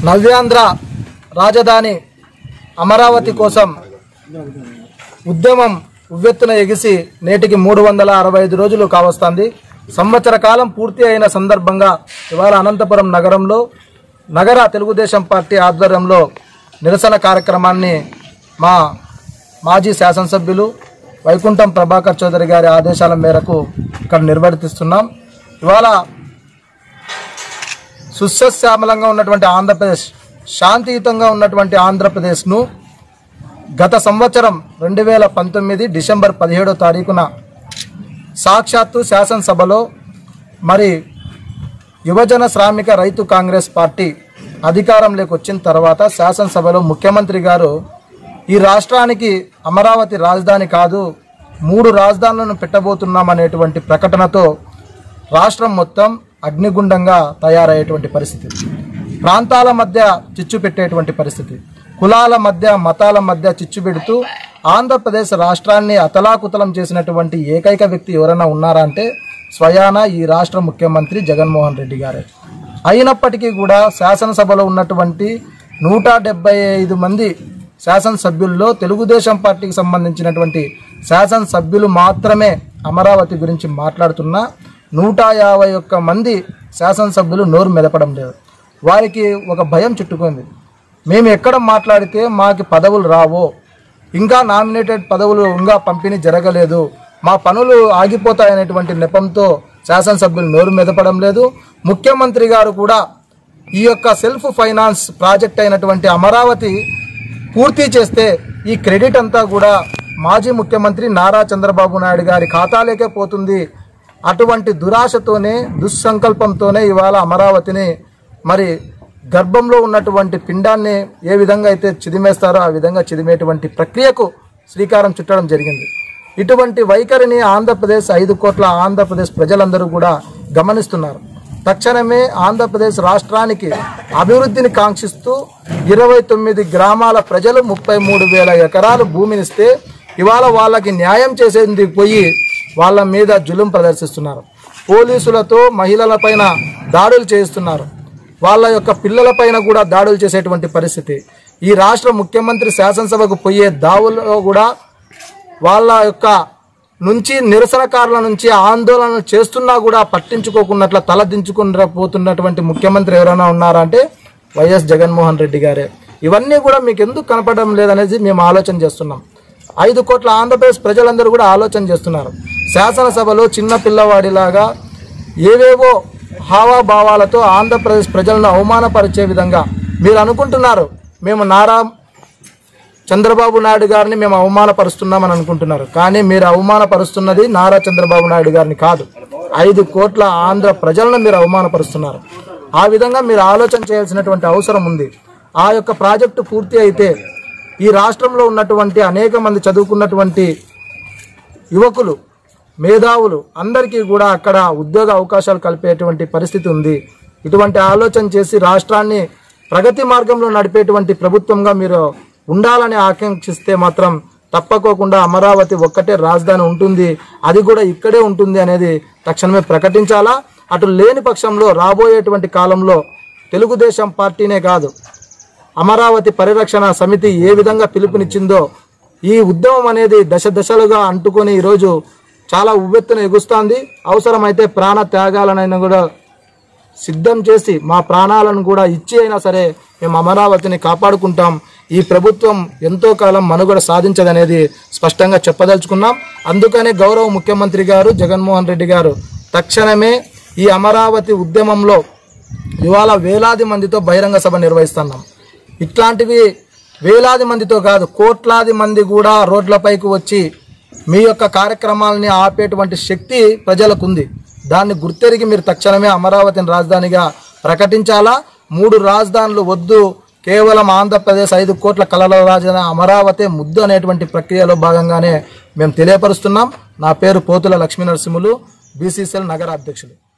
నవ్యాంధ్ర రాజధాని అమరావతి కోసం ఉద్యమం ఉవ్వెత్తున ఎగిసి నేటికి మూడు వందల అరవై ఐదు రోజులు కావస్తుంది సంవత్సర కాలం పూర్తి అయిన సందర్భంగా ఇవాళ అనంతపురం నగరంలో నగర తెలుగుదేశం పార్టీ ఆధ్వర్యంలో నిరసన కార్యక్రమాన్ని మా మాజీ శాసనసభ్యులు వైకుంఠం ప్రభాకర్ చౌదరి గారి ఆదేశాల మేరకు ఇక్కడ నిర్వర్తిస్తున్నాం ఇవాళ సుసశ్యామలంగా ఉన్నటువంటి ఆంధ్రప్రదేశ్ శాంతియుతంగా ఉన్నటువంటి ఆంధ్రప్రదేశ్ను గత సంవత్సరం రెండు వేల పంతొమ్మిది డిసెంబర్ పదిహేడో తారీఖున సాక్షాత్తు శాసనసభలో మరి యువజన శ్రామిక రైతు కాంగ్రెస్ పార్టీ అధికారంలోకి వచ్చిన తర్వాత శాసనసభలో ముఖ్యమంత్రి గారు ఈ రాష్ట్రానికి అమరావతి రాజధాని కాదు మూడు రాజధానులను పెట్టబోతున్నాం అనేటువంటి ప్రకటనతో రాష్ట్రం మొత్తం అగ్నిగుండంగా తయారయ్యేటువంటి పరిస్థితి ప్రాంతాల మధ్య చిచ్చు పెట్టేటువంటి పరిస్థితి కులాల మధ్య మతాల మధ్య చిచ్చు పెడుతూ ఆంధ్రప్రదేశ్ రాష్ట్రాన్ని అతలాకుతలం చేసినటువంటి ఏకైక వ్యక్తి ఎవరైనా ఉన్నారా అంటే స్వయాన ఈ రాష్ట్ర ముఖ్యమంత్రి జగన్మోహన్ రెడ్డి గారే అయినప్పటికీ కూడా శాసనసభలో ఉన్నటువంటి నూట డెబ్బై ఐదు మంది శాసనసభ్యుల్లో తెలుగుదేశం పార్టీకి సంబంధించినటువంటి శాసనసభ్యులు మాత్రమే అమరావతి గురించి మాట్లాడుతున్నా నూట యాభై ఒక్క మంది శాసనసభ్యులు నోరు మెదపడం లేదు వారికి ఒక భయం చుట్టుకుంది మేము ఎక్కడ మాట్లాడితే మాకు పదవులు రావో ఇంకా నామినేటెడ్ పదవులు ఇంకా పంపిణీ జరగలేదు మా పనులు ఆగిపోతాయనేటువంటి నెపంతో శాసనసభ్యులు నోరు మెదపడం లేదు ముఖ్యమంత్రి గారు కూడా ఈ యొక్క సెల్ఫ్ ఫైనాన్స్ ప్రాజెక్ట్ అయినటువంటి అమరావతి పూర్తి చేస్తే ఈ క్రెడిట్ అంతా కూడా మాజీ ముఖ్యమంత్రి నారా చంద్రబాబు నాయుడు గారి ఖాతాలేకే పోతుంది అటువంటి దురాశతోనే దుస్సంకల్పంతోనే ఇవాళ అమరావతిని మరి గర్భంలో ఉన్నటువంటి పిండాన్ని ఏ విధంగా అయితే చిదిమేస్తారో ఆ విధంగా చిదిమేటువంటి ప్రక్రియకు శ్రీకారం చుట్టడం జరిగింది ఇటువంటి వైఖరిని ఆంధ్రప్రదేశ్ ఐదు కోట్ల ఆంధ్రప్రదేశ్ ప్రజలందరూ కూడా గమనిస్తున్నారు తక్షణమే ఆంధ్రప్రదేశ్ రాష్ట్రానికి అభివృద్ధిని కాంక్షిస్తూ ఇరవై తొమ్మిది గ్రామాల ప్రజలు ముప్పై మూడు వేల ఎకరాలు భూమినిస్తే ఇవాళ వాళ్ళకి న్యాయం చేసేందుకు పోయి వాళ్ళ మీద జులుం ప్రదర్శిస్తున్నారు పోలీసులతో మహిళలపైన దాడులు చేయిస్తున్నారు వాళ్ళ యొక్క పిల్లలపైన కూడా దాడులు చేసేటువంటి పరిస్థితి ఈ రాష్ట్ర ముఖ్యమంత్రి శాసనసభకు పోయే దావుల్లో కూడా వాళ్ళ యొక్క నుంచి నిరసనకారుల నుంచి ఆందోళన చేస్తున్నా కూడా పట్టించుకోకున్నట్ల తలదించుకున్న పోతున్నటువంటి ముఖ్యమంత్రి ఎవరైనా ఉన్నారా అంటే వైఎస్ జగన్మోహన్ రెడ్డి గారే ఇవన్నీ కూడా మీకు ఎందుకు కనపడడం లేదనేది మేము ఆలోచన చేస్తున్నాం ఐదు కోట్ల ఆంధ్రప్రదేశ్ ప్రజలందరూ కూడా ఆలోచన చేస్తున్నారు శాసనసభలో చిన్న పిల్లవాడిలాగా ఏవేవో హావాభావాలతో ఆంధ్రప్రదేశ్ ప్రజలను అవమానపరిచే విధంగా మీరు అనుకుంటున్నారు మేము నారా చంద్రబాబు నాయుడు గారిని మేము అవమానపరుస్తున్నామని అనుకుంటున్నారు కానీ మీరు అవమానపరుస్తున్నది నారా చంద్రబాబు నాయుడు గారిని కాదు ఐదు కోట్ల ఆంధ్ర ప్రజలను మీరు అవమానపరుస్తున్నారు ఆ విధంగా మీరు ఆలోచన చేయాల్సినటువంటి అవసరం ఉంది ఆ యొక్క ప్రాజెక్టు పూర్తి అయితే ఈ రాష్ట్రంలో ఉన్నటువంటి అనేక మంది చదువుకున్నటువంటి యువకులు మేధావులు అందరికీ కూడా అక్కడ ఉద్యోగ అవకాశాలు కలిపేటువంటి పరిస్థితి ఉంది ఇటువంటి ఆలోచన చేసి రాష్ట్రాన్ని ప్రగతి మార్గంలో నడిపేటువంటి ప్రభుత్వంగా మీరు ఉండాలని ఆకాంక్షిస్తే మాత్రం తప్పకోకుండా అమరావతి ఒక్కటే రాజధాని ఉంటుంది అది కూడా ఇక్కడే ఉంటుంది అనేది తక్షణమే ప్రకటించాలా అటు లేని పక్షంలో రాబోయేటువంటి కాలంలో తెలుగుదేశం పార్టీనే కాదు అమరావతి పరిరక్షణ సమితి ఏ విధంగా పిలుపునిచ్చిందో ఈ ఉద్యమం అనేది దశ దశలుగా అంటుకొని ఈరోజు చాలా ఉవ్వెత్తున ఎగుస్తోంది అవసరమైతే ప్రాణ త్యాగాలనైనా కూడా సిద్ధం చేసి మా ప్రాణాలను కూడా ఇచ్చి అయినా సరే మేము అమరావతిని కాపాడుకుంటాం ఈ ప్రభుత్వం ఎంతో కాలం మనుగడ సాధించదనేది స్పష్టంగా చెప్పదలుచుకున్నాం అందుకనే గౌరవ ముఖ్యమంత్రి గారు జగన్మోహన్ రెడ్డి గారు తక్షణమే ఈ అమరావతి ఉద్యమంలో ఇవాళ వేలాది మందితో బహిరంగ సభ నిర్వహిస్తున్నాం ఇట్లాంటివి వేలాది మందితో కాదు కోట్లాది మంది కూడా రోడ్లపైకి వచ్చి మీ యొక్క కార్యక్రమాలని ఆపేటువంటి శక్తి ప్రజలకు ఉంది దాన్ని గుర్తెరిగి మీరు తక్షణమే అమరావతిని రాజధానిగా ప్రకటించాలా మూడు రాజధానులు వద్దు కేవలం ఆంధ్రప్రదేశ్ ఐదు కోట్ల కళల రాజధాని అమరావతి ముద్దు అనేటువంటి ప్రక్రియలో భాగంగానే మేము తెలియపరుస్తున్నాం నా పేరు పోతుల లక్ష్మీ నరసింహులు బీసీసీఎల్ నగర అధ్యక్షులు